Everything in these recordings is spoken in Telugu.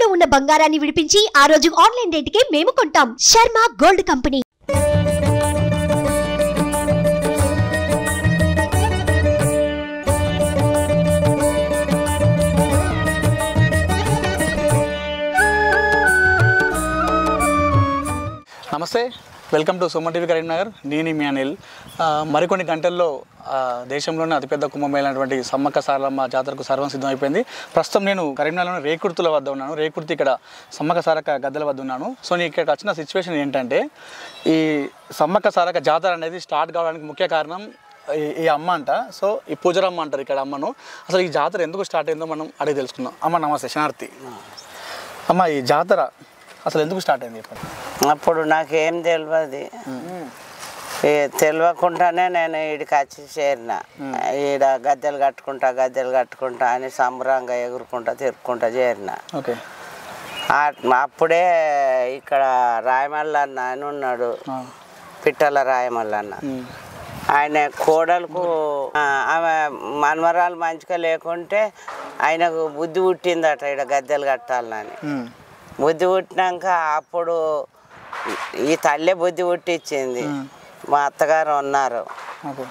తాకట్టులో ఉన్న బంగారాన్ని విడిపించి ఆ రోజు ఆన్లైన్ రేటుకే మేము కొంటాం శర్మ గోల్డ్ కంపెనీ నమస్తే welcome to Suman TV Karimnagar నేను మీ అనిల్ ఆ, మరికొన్ని గంటల్లో ఆ, దేశంలోనే అతిపెద్ద కుంభమేళైనటువంటి సమ్మక్క సారలమ్మ జాతరకు సర్వం సిద్ధం అయిపోయింది ప్రస్తుతం నేను కరీంనగర్లోని రేకుర్తుల వద్ద ఉన్నాను రేకుర్తి ఇక్కడ సమ్మక్క సారక్క గద్దెల వద్ద ఉన్నాను సో నేను ఇక్కడికి వచ్చిన సిచ్యువేషన్ ఏంటంటే ఈ సమ్మక్క సారక్క జాతర అనేది స్టార్ట్ కావడానికి ముఖ్య కారణం ఈ- ఈ అమ్మ అంట సో ఈ పూజరమ్మ అంటారు ఇక్కడ అమ్మను అసలు ఈ జాతర ఎందుకు స్టార్ట్ అయిందో మనం అడిగి తెలుసుకుందాం అమ్మ నమస్తే శనార్థి అమ్మ ఈ జాతర అసలు ఎందుకు స్టార్ట్ అయింది చెప్పండి అప్పుడు నాకేం తెలియదు ఈ తెలియకుండానే నేను ఈడికి వచ్చి చేరిన ఈడ గద్దెలు కట్టుకుంటా గద్దెలు కట్టుకుంటా అని సంబరంగా ఎగురుకుంటా తిరుక్కుంటా చేరిన ఓకే ఆ- అప్పుడే ఇక్కడ రాయమల్ల అన్న ఆయన ఉన్నాడు ఆ. పిట్టల రాయమల్ల అన్న ఉమ్. ఆయన కోడలకు ఆ, ఆమె మనమరాలు మంచిగా లేకుంటే ఆయనకు బుద్ధి పుట్టిందట ఇక్కడ గద్దెలు కట్టాలని ఉమ్. బుద్ధి పుట్టినాక అప్పుడు ఈ తల్లే బుద్ధి పుట్టించింది మా అత్తగారు ఉన్నారు ఓకే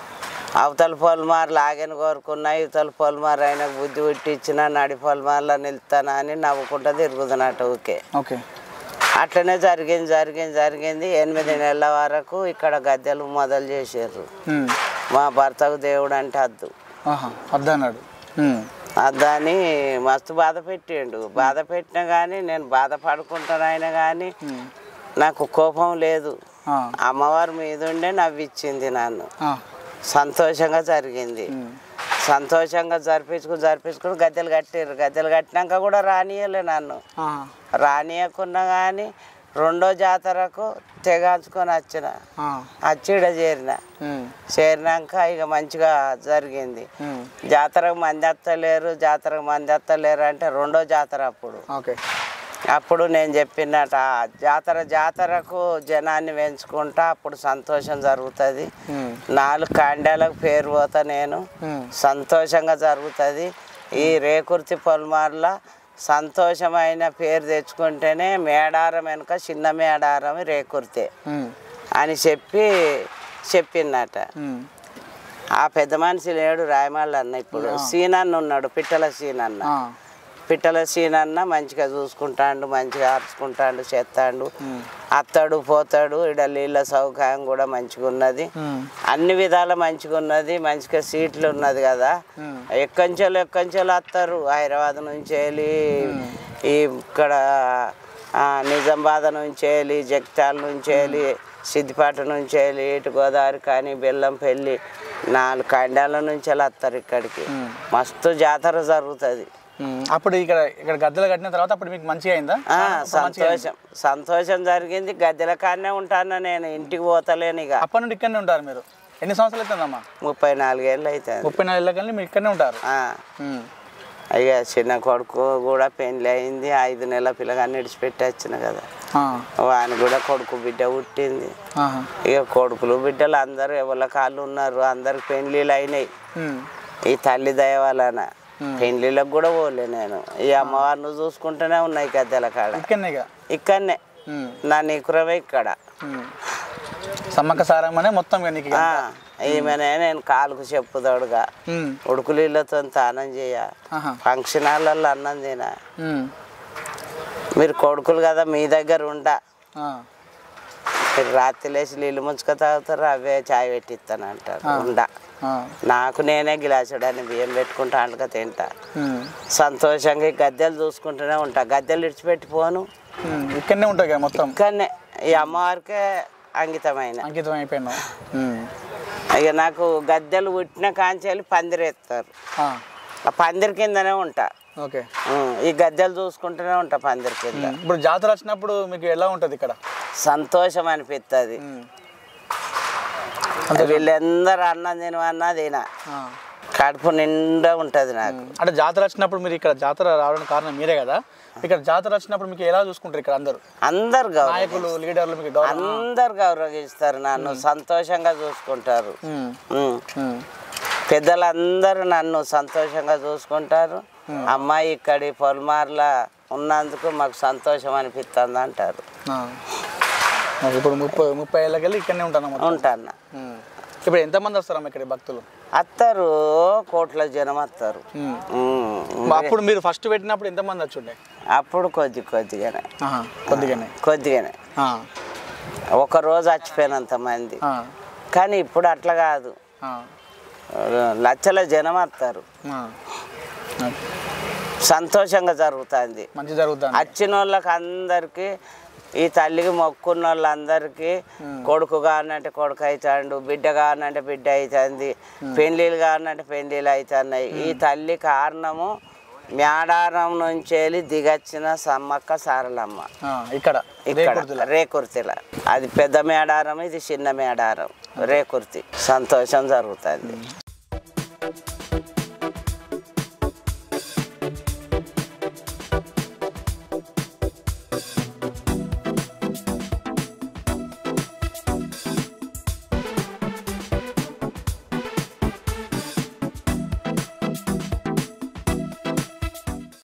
అవతల పొలమారు లాగని కోరుకున్నా ఇవతల పొలమారు ఆయనకు బుద్ధి పుట్టించిన నడి పొలమారులో నిలుతానా అని నవ్వుకుంటా తిరుగుతున్నట్టు ఊకే ఓకే అట్లనే జరిగింది జరిగింది జరిగింది ఎనిమిది నెలల వరకు ఇక్కడ గద్దెలు మొదలు చేసారు ఉమ్. మా భర్తకు దేవుడు అంటే అద్దు ఆహా వద్దన్నాడు ఉమ్. అద్దని మస్తు బాధ పెట్టిండు బాధ పెట్టినా కానీ నేను బాధపడుకుంటాను ఆయన కానీ నాకు కోపం లేదు ఆ. అమ్మవారి మీద ఉండే నవ్విచ్చింది నన్ను ఆ. సంతోషంగా జరిగింది సంతోషంగా జరిపించుకుని జరిపించుకుని గద్దెలు కట్టారు గద్దెలు కట్టినాక కూడా రానియలే నన్ను ఆహా. రానియకున్నా కానీ రెండో జాతరకు తెగాల్చుకొని వచ్చిన ఆ. అచ్చిడ చేరిన ఉమ్. చేరినాక ఇక మంచిగా జరిగింది ఉమ్. జాతరకు మంది ఎత్తలేరు జాతరకు మంది ఎత్తలేరు అంటే రెండో జాతర అప్పుడు ఓకే అప్పుడు నేను చెప్పినట "ఆ జాతర జాతరకు జనాన్ని పెంచుకుంటా అప్పుడు సంతోషం జరుగుతుంది ఉమ్. నాలుగు కాండాలకు పేరు పోతా నేను ఉమ్. సంతోషంగా జరుగుతుంది ఈ రేకుర్తి పొలమార్ల సంతోషమైన పేరు తెచ్చుకుంటేనే మేడారం వెనుక చిన్న మేడారం రేకుర్తే ఉమ్. అని చెప్పి చెప్పిందట ఉమ్. ఆ పెద్ద మనిషి లేడు రాయమాళ్ళు అన్న ఇప్పుడు సీనన్న ఉన్నాడు పిట్టల సీనన్న ఆ. పిట్టల సీనన్న మంచిగా చూసుకుంటాడు మంచిగా ఆర్చుకుంటాడు చేస్తాడు అత్తాడు పోతాడు ఇక్కడ నీళ్ళ సౌకర్యం కూడా మంచిగా ఉన్నది ఉమ్. అన్ని విధాల మంచిగా ఉన్నది మంచిగా సీట్లు ఉన్నది కదా ఉమ్. ఎక్కంచెలు ఎక్కంచెలు వస్తారు హైదరాబాద్ నుంచి వెళ్ళి ఈ ఇక్కడ ఆ, నిజామాబాద్ నుంచి వెళ్ళి జగిత్యాల నుంచి వెళ్ళి సిద్దిపేట నుంచి వెళ్ళి ఇటు గోదావరి కానీ బెల్లంపల్లి నాలుగు కండాల నుంచి వెళ్ళి వస్తారు ఇక్కడికి మస్తు జాతర జరుగుతుంది ఉమ్. అప్పుడు ఇక్కడ ఇక్కడ గద్దెలు కట్టిన తర్వాత అప్పుడు మీకు మంచిగా అయిందా ఆ, అప్పుడు మంచిగా అయింది. సంతోషం సంతోషం జరిగింది గద్దెల కాడనే ఉంటాను నేను ఇంటికి పోతలేను ఇక అప్పటి నుండి ఇక్కడనే ఉంటారు మీరు ఎన్ని సంవత్సరాలు అవుతుందమ్మా ముప్పై నాలుగేళ్ళు అవుతుంది ముప్పై నాలుగు ఏళ్ళ మీరు ఇక్కడనే ఉంటారు ఆ. ఉమ్. ఇక చిన్న కొడుకు కూడా పెళ్ళి అయింది ఐదు నెలల పిల్లగాన్ని విడిచిపెట్టి వచ్చిన కదా ఆ. వాని కూడా కొడుకు బిడ్డ పుట్టింది ఆహా. ఇక కొడుకులు బిడ్డలు అందరూ ఎవరి కాళ్ళు ఉన్నారు అందరికి పెళ్ళిళ్ళు అయినాయి ఉమ్. ఈ తల్లి దయ వలన పెళ్ళిళ్ళకి కూడా పోలే నేను ఈ అమ్మవారిని చూసుకుంటూనే ఉన్నాయి గద్దెల కాడ ఇక్కడనే ఇక ఇక్కడనే ఉమ్. నా నికురమే ఇక్కడ ఉమ్. సమ్మక్క సారమ్మనే మొత్తం ఇక నీకు ఇక. ఆ, ఈమెనే నేను కాలుకు చెప్పుదోడుగా ఉమ్. ఉడుకులీళ్ళతో తానం చేయ ఆహా. ఫంక్షన్ హాల్లో అన్నం తిన ఉమ్. మీరు కొడుకులు కదా మీ దగ్గర ఉండా ఆ. మీరు రాత్రి లేచి నీళ్ళు ముంచుక తాగుతారు అవే చాయ్ పెట్టిస్తాను అంటారు ఉండా ఆ. నాకు నేనే గిలాసుడని బియ్యం పెట్టుకుంటా అంటగా తింటా ఉమ్. సంతోషంగా ఈ గద్దెలు చూసుకుంటూనే ఉంటా గద్దెలు విడిచిపెట్టి పోను ఉమ్. ఇక్కడనే ఉంటుంది ఇక మొత్తం కానీ ఈ అమ్మవారికే అంకితమైన అంకితం అయిపోయినావు ఉమ్. ఇక నాకు గద్దెలు పుట్టిన కాంచెలు పందిరేస్తారు ఆ. ఆ పందిరి కిందనే ఉంటా ఓకే ఉం, ఈ గద్దెలు చూసుకుంటూనే ఉంటా పందిరి కింద ఉమ్. ఇప్పుడు జాతర వచ్చినప్పుడు మీకు ఎలా ఉంటుంది ఇక్కడ సంతోషం అనిపిస్తుంది ఉమ్. వీళ్ళందరూ అన్నం తినవన్నా తిన ఆ. కడుపు నిండా ఉంటుంది నాకు అంటే జాతర వచ్చినప్పుడు మీరు ఇక్కడ జాతర రావడానికి కారణం మీరే కదా ఇక్కడ జాతర వచ్చినప్పుడు మీకు ఎలా చూసుకుంటారు ఇక్కడ అందరూ అందరు గౌరవ నాయకులు లీడర్లు మీకు గౌరవం అందరు గౌరవిస్తారు నన్ను సంతోషంగా చూసుకుంటారు ఉమ్. ఉం. ఉమ్. పెద్దలందరూ నన్ను సంతోషంగా చూసుకుంటారు అమ్మాయి ఇక్కడి పొలమార్ల ఉన్నందుకు మాకు సంతోషం అనిపిస్తుంది అంటారు ఆ. మరి ఇప్పుడు ముప్పై ముప్పై ఏళ్ళకెళ్ళి ఇక్కడనే ఉంటాను మొత్తం. ఉంటాను ఉమ్. ఇప్పుడు ఎంతమంది వస్తారమ్మ ఇక్కడ భక్తులు అత్తరు కోట్ల జనం వస్తారు ఉమ్. ఉమ్. అప్పుడు మీరు ఫస్ట్ పెట్టినప్పుడు ఎంతమంది వచ్చి ఉండే అప్పుడు కొద్ది కొద్దిగానే ఆహా, కొద్దిగానే కొద్దిగానే ఆ, ఒక రోజు చచ్చిపోయినంత మంది ఆ, కానీ ఇప్పుడు అట్లా కాదు ఆ, లక్షల జనం వస్తారు ఆ. సంతోషంగా జరుగుతుంది మంచి జరుగుతుంది వచ్చిన వాళ్ళకి అందరికి ఈ తల్లికి మొక్కున్న వాళ్ళందరికీ కొడుకు కానంటే కొడుకు అవుతాడు బిడ్డ కానంటే బిడ్డ అవుతుంది పెళ్ళిళ్ళు కానంటే పెళ్ళిళ్ళు అవుతున్నాయి ఈ తల్లి కారణము మేడారం నుంచి వెళ్ళి దిగచ్చిన సమ్మక్క సారలమ్మ ఆ, ఇక్కడ ఇక్కడ రేకుర్తిలో. రేకుర్తిల అది పెద్ద మేడారం ఇది చిన్న మేడారం రేకుర్తి సంతోషం జరుగుతుంది